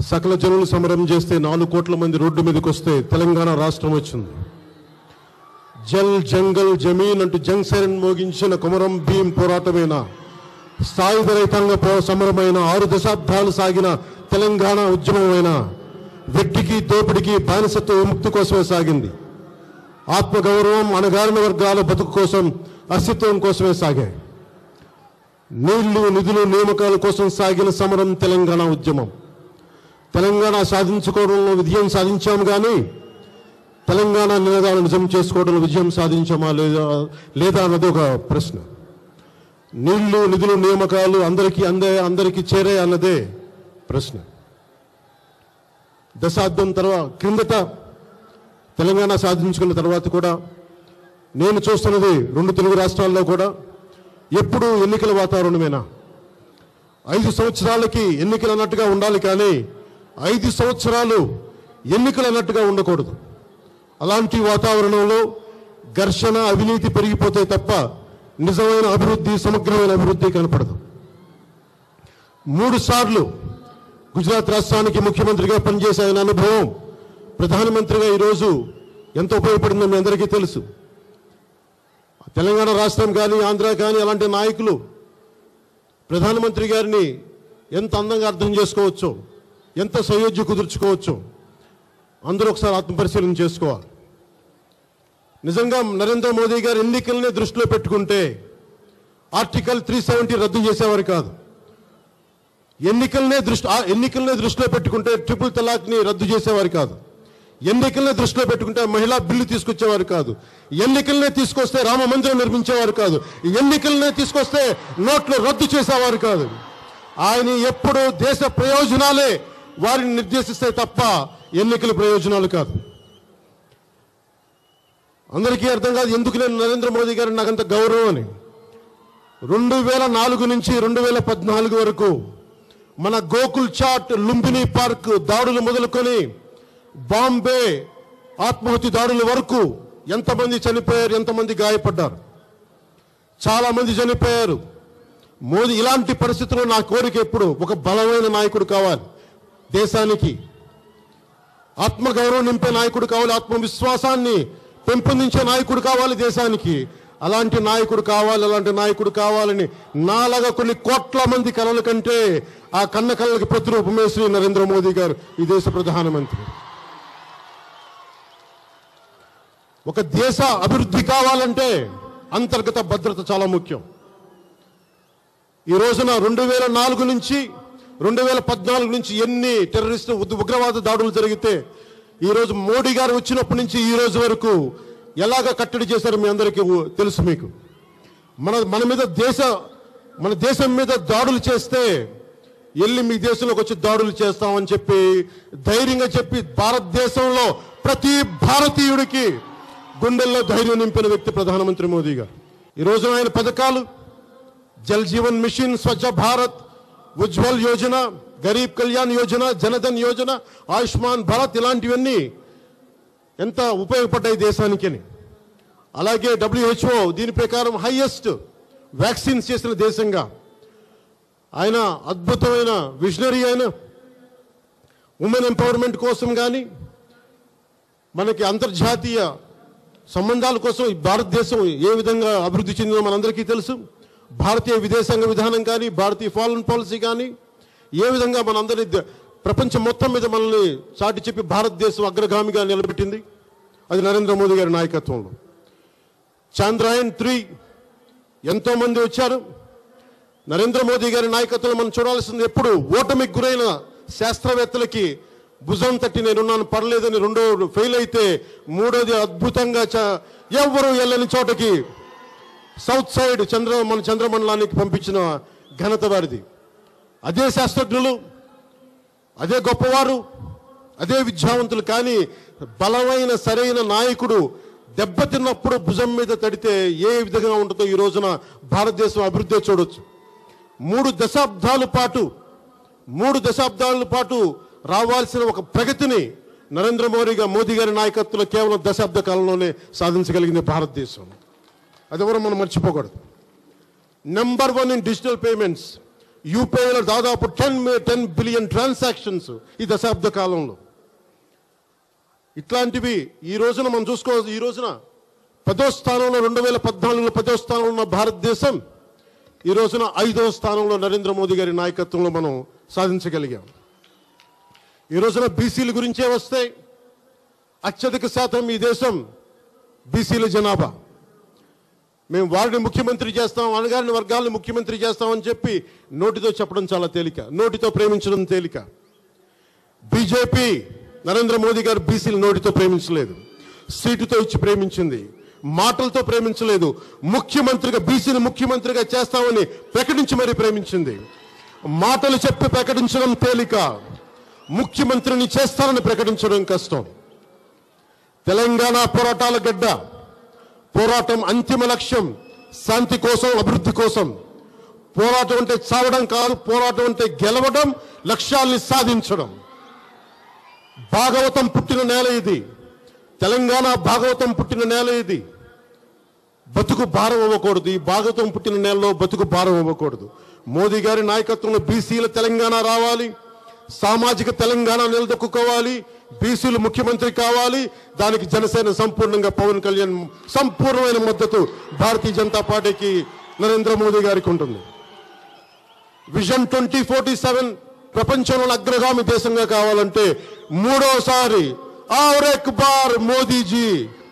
సకల జనులు సమరం చేస్తే నాలుగు కోట్ల మంది రోడ్డు మీదకి వస్తే తెలంగాణ రాష్ట్రం వచ్చింది జల్ జంగల్ జమీన్ అంటూ జంగ్ సైరన్ మోగించిన కుమరం భీం పోరాటమైన సాయుధ రైతాంగ పో సమరమైన ఆరు దశాబ్దాలు సాగిన తెలంగాణ ఉద్యమమైన వెట్టికి దోపిడికి బానిసత్వ విముక్తి కోసమే సాగింది ఆత్మగౌరవం అణగారిన వర్గాల బతుకు కోసం అస్తిత్వం కోసమే సాగాయి నీళ్లు నిధులు నియామకాల కోసం సాగిన సమరం తెలంగాణ ఉద్యమం తెలంగాణ సాధించుకోవడంలో విజయం సాధించాము కానీ తెలంగాణ నినాదాలు నిజం చేసుకోవడంలో విజయం సాధించామా లేదా లేదా అన్నది ఒక ప్రశ్న నీళ్లు నిధులు నియామకాలు అందరికీ అందే అందరికీ చేరే అన్నదే ప్రశ్న దశాబ్దం తర్వాత క్రిందట తెలంగాణ సాధించుకున్న తర్వాత కూడా నేను చూస్తున్నది రెండు తెలుగు రాష్ట్రాల్లో కూడా ఎప్పుడు ఎన్నికల వాతావరణమేనా ఐదు సంవత్సరాలకి ఎన్నికలు అన్నట్టుగా ఉండాలి కానీ ఐదు సంవత్సరాలు ఎన్నికలు అన్నట్టుగా ఉండకూడదు అలాంటి వాతావరణంలో ఘర్షణ అవినీతి పెరిగిపోతే తప్ప నిజమైన అభివృద్ధి సమగ్రమైన అభివృద్ధి కనపడదు మూడు సార్లు గుజరాత్ రాష్ట్రానికి ముఖ్యమంత్రిగా పనిచేసే ఆయన అనుభవం ప్రధానమంత్రిగా ఈరోజు ఎంత ఉపయోగపడిందో మీ అందరికీ తెలుసు తెలంగాణ రాష్ట్రం కానీ ఆంధ్ర కానీ అలాంటి నాయకులు ప్రధానమంత్రి గారిని ఎంత అందంగా అర్థం చేసుకోవచ్చో ఎంత సయోధ్య కుదుర్చుకోవచ్చో అందరూ ఒకసారి ఆత్మపరిశీలన చేసుకోవాలి నిజంగా నరేంద్ర మోదీ గారు ఎన్నికల్ని దృష్టిలో పెట్టుకుంటే ఆర్టికల్ త్రీ సెవెంటీ రద్దు చేసేవారు కాదు ఎన్నికలనే దృష్టి ఆ ఎన్నికలనే దృష్టిలో పెట్టుకుంటే ట్రిపుల్ తలాక్ని రద్దు చేసేవారు కాదు ఎన్నికలనే దృష్టిలో పెట్టుకుంటే మహిళా బిల్లు తీసుకొచ్చేవారు కాదు ఎన్నికలనే తీసుకొస్తే రామ మందిరం నిర్మించేవారు కాదు ఎన్నికలనే తీసుకొస్తే నోట్లు రద్దు చేసేవారు కాదు ఆయన ఎప్పుడు దేశ ప్రయోజనాలే వారిని నిర్దేశిస్తే తప్ప ఎన్నికల ప్రయోజనాలు కాదు అందరికీ అర్థం కాదు ఎందుకు నేను నరేంద్ర మోదీ గారు నాకంత గౌరవం అని రెండు వేల నాలుగు నుంచి రెండు వేల పద్నాలుగు వరకు మన గోకుల్ చాట్ లుంబిని పార్క్ దాడులు మొదలుకొని బాంబే ఆత్మహత్య దాడుల వరకు ఎంతమంది చనిపోయారు ఎంతమంది గాయపడ్డారు చాలా మంది చనిపోయారు మోదీ ఇలాంటి పరిస్థితుల్లో నా కోరిక ఎప్పుడు ఒక బలమైన నాయకుడు కావాలి దేశానికి ఆత్మగౌరవం నింపే నాయకుడు కావాలి ఆత్మవిశ్వాసాన్ని పెంపొందించే నాయకుడు కావాలి దేశానికి అలాంటి నాయకుడు కావాలి అలాంటి నాయకుడు కావాలని నాలాగా కొన్ని కోట్ల మంది కలల కంటే ఆ కన్న కళ్ళకి ప్రతిరూపమే శ్రీ నరేంద్ర మోదీ గారు ఈ దేశ ప్రధానమంత్రి ఒక దేశ అభివృద్ధి కావాలంటే అంతర్గత భద్రత చాలా ముఖ్యం ఈ రోజున రెండు వేల నాలుగు నుంచి రెండు వేల పద్నాలుగు నుంచి ఎన్ని టెర్రరిస్ట్ ఉగ్ర- ఉగ్రవాద దాడులు జరిగితే ఈ రోజు మోడీ గారు వచ్చినప్పటి నుంచి ఈ రోజు వరకు ఎలాగ కట్టడి చేశారో మీ అందరికీ ఊ- తెలుసు మీకు మన మన మీద దేశ మన దేశం మీద దాడులు చేస్తే వెళ్ళి మీ దేశంలోకి వచ్చి దాడులు చేస్తామని చెప్పి ధైర్యంగా చెప్పి భారతదేశంలో ప్రతి భారతీయుడికి గుండెల్లో ధైర్యం నింపిన వ్యక్తి ప్రధానమంత్రి మోదీ గారు ఈ రోజున ఆయన పథకాలు జల్ జీవన్ మిషన్ స్వచ్ఛ భారత్ ఉజ్వల్ యోజన గరీబ్ కళ్యాణ్ యోజన జనధన్ యోజన ఆయుష్మాన్ భారత్ ఇలాంటివన్నీ ఎంత ఉపయోగపడ్డాయి దేశానికి అని అలాగే డబ్ల్యూహెచ్ఓ దీని ప్రకారం హైయెస్ట్ వ్యాక్సిన్స్ చేసిన దేశంగా ఆయన అద్భుతమైన విజనరీ అయిన ఉమెన్ ఎంపవర్మెంట్ కోసం కానీ మనకి అంతర్జాతీయ సంబంధాల కోసం ఈ భారతదేశం ఏ విధంగా అభివృద్ధి చెందిందో మనందరికీ తెలుసు భారతీయ విదేశాంగ విధానం కానీ భారతీయ ఫారెన్ పాలసీ కానీ ఏ విధంగా మనందరి ద- ప్రపంచం మొత్తం మీద మనల్ని చాటి చెప్పి భారతదేశం అగ్రగామిగా నిలబెట్టింది అది నరేంద్ర మోదీ గారి నాయకత్వంలో చాంద్రాయన్ త్రీ ఎంతో మంది వచ్చారు నరేంద్ర మోదీ గారి నాయకత్వంలో మనం చూడాల్సింది ఎప్పుడు ఓటమికి గురైన శాస్త్రవేత్తలకి భుజం తట్టి నేనున్నాను పర్లేదని రెండో ఫెయిల్ అయితే మూడోది అద్భుతంగా చ- ఎవ్వరూ వెళ్ళని చోటకి సౌత్ సైడ్ చంద్ర మన చంద్రమండలానికి పంపించిన ఘనత వారిది అదే శాస్త్రజ్ఞులు అదే గొప్పవారు అదే విద్యావంతులు కానీ బలమైన సరైన నాయకుడు దెబ్బతిన్నప్పుడు భుజం మీద తడితే ఏ విధంగా ఉంటుందో ఈ రోజున భారతదేశం అభివృద్ధి చూడొచ్చు మూడు దశాబ్దాల పాటు మూడు దశాబ్దాల పాటు రావాల్సిన ఒక ప్రగతిని నరేంద్ర మోడీగా మోదీ గారి నాయకత్వంలో కేవలం దశాబ్ద కాలంలోనే సాధించగలిగింది భారతదేశం అది ఎవరో మనం మర్చిపోకూడదు number one in digital payments యూపీఐలో దాదాపు టెన్ టెన్ బిలియన్ ట్రాన్సాక్షన్స్ ఈ దశాబ్ద కాలంలో ఇట్లాంటివి ఈ రోజున మనం చూసుకోవాలి ఈ రోజున పదో స్థానంలో రెండు వేల పద్నాలుగులో పదో స్థానంలో ఉన్న భారతదేశం ఈ రోజున ఐదవ స్థానంలో నరేంద్ర మోదీ గారి నాయకత్వంలో మనం సాధించగలిగాం ఈ రోజున బీసీల గురించే వస్తే అత్యధిక శాతం ఈ దేశం బీసీల జనాభా మేము వారిని ముఖ్యమంత్రి చేస్తాం అనగారిన వర్గాలను ముఖ్యమంత్రి చేస్తామని చెప్పి నోటితో చెప్పడం చాలా తేలిక నోటితో ప్రేమించడం తేలిక బీజేపీ నరేంద్ర మోదీ గారు బీసీలు నోటితో ప్రేమించలేదు సీటుతో ఇచ్చి ప్రేమించింది మాటలతో ప్రేమించలేదు ముఖ్యమంత్రిగా బీసీని ముఖ్యమంత్రిగా చేస్తామని ప్రకటించి మరీ ప్రేమించింది మాటలు చెప్పి ప్రకటించడం తేలిక ముఖ్యమంత్రిని చేస్తానని ప్రకటించడం కష్టం తెలంగాణ పోరాటాల గడ్డ పోరాటం అంతిమ లక్ష్యం శాంతి కోసం అభివృద్ధి కోసం పోరాటం అంటే చావడం కాదు పోరాటం అంటే గెలవడం లక్ష్యాల్ని సాధించడం భాగవతం పుట్టిన నేల ఇది తెలంగాణ భాగవతం పుట్టిన నేల ఇది బతుకు భారం అవ్వకూడదు ఈ భాగవతం పుట్టిన నేలలో బతుకు భారం అవ్వకూడదు మోదీ గారి నాయకత్వంలో బీసీల తెలంగాణ రావాలి సామాజిక తెలంగాణ నిలదొక్కుకోవాలి బీసీలు ముఖ్యమంత్రి కావాలి దానికి జనసేన సంపూర్ణంగా పవన్ కళ్యాణ్ సంపూర్ణమైన మద్దతు భారతీయ జనతా పార్టీకి నరేంద్ర మోదీ గారికి ఉంటుంది విజన్ ట్వంటీ ఫోర్టీ సెవెన్ ప్రపంచంలో అగ్రగామి దేశంగా కావాలంటే మూడోసారి ఆర్ ఎక్ బార్ మోదీజీ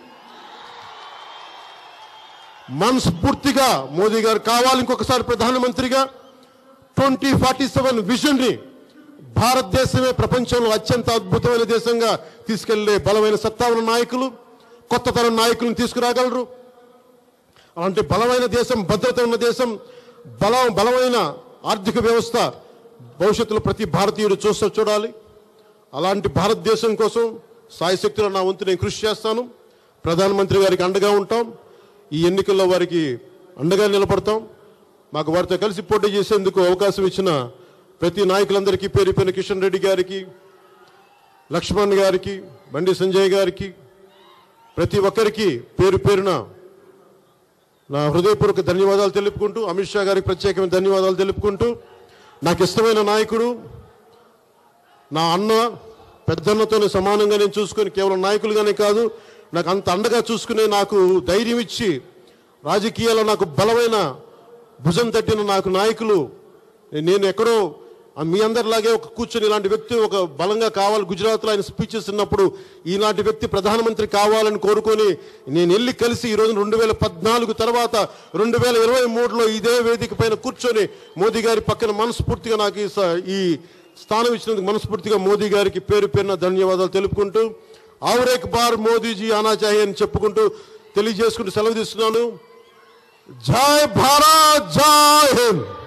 మనస్ఫూర్తిగా మోదీ గారు కావాలి ఇంకొకసారి ప్రధానమంత్రిగా ట్వంటీ ఫార్టీ సెవెన్ విజన్ ని భారతదేశమే ప్రపంచంలో అత్యంత అద్భుతమైన దేశంగా తీసుకెళ్లే బలమైన సత్తా ఉన్న నాయకులు కొత్త తరం నాయకులను తీసుకురాగలరు అలాంటి బలమైన దేశం భద్రత ఉన్న దేశం బల బలమైన ఆర్థిక వ్యవస్థ భవిష్యత్తులో ప్రతి భారతీయుడు చూస్తూ చూడాలి అలాంటి భారతదేశం కోసం సాయశక్తులు నా వంతు నేను కృషి చేస్తాను ప్రధానమంత్రి గారికి అండగా ఉంటాం ఈ ఎన్నికల్లో వారికి అండగా నిలబడతాం మాకు వారితో కలిసి పోటీ చేసేందుకు అవకాశం ఇచ్చిన ప్రతి నాయకులందరికీ పేరు పేరు కిషన్ రెడ్డి గారికి లక్ష్మణ్ గారికి బండి సంజయ్ గారికి ప్రతి ఒక్కరికి పేరు పేరున నా హృదయపూర్వక ధన్యవాదాలు తెలుపుకుంటూ అమిత్ షా గారికి ప్రత్యేకమైన ధన్యవాదాలు తెలుపుకుంటూ నాకు ఇష్టమైన నాయకుడు నా అన్న పెద్దన్నతోనే సమానంగా నేను చూసుకొని కేవలం నాయకులుగానే కాదు నాకు అంత అండగా చూసుకునే నాకు ధైర్యం ఇచ్చి రాజకీయాల్లో నాకు బలమైన భుజం తట్టిన నాకు నాయకులు నేను ఎక్కడో ఆ మీ అందరిలాగే ఒక కూర్చొని ఇలాంటి వ్యక్తి ఒక బలంగా కావాలి గుజరాత్లో ఆయన స్పీచెస్ ఉన్నప్పుడు ఈనాటి వ్యక్తి ప్రధానమంత్రి కావాలని కోరుకొని నేను వెళ్ళి కలిసి ఈ రోజు రెండు వేల పద్నాలుగు తర్వాత రెండు వేల ఇరవై మూడులో ఇదే వేదిక పైన కూర్చొని మోదీ గారి పక్కన మనస్ఫూర్తిగా నాకు ఈ స- ఈ స్థానం ఇచ్చినందుకు మనస్ఫూర్తిగా మోదీ గారికి పేరు పేరున ధన్యవాదాలు తెలుపుకుంటూ ఆవరేక్ బార్ మోదీజీ ఆనా చాహే అని చెప్పుకుంటూ తెలియజేసుకుంటూ సెలవు తీస్తున్నాను జై భారత్ జై హింద్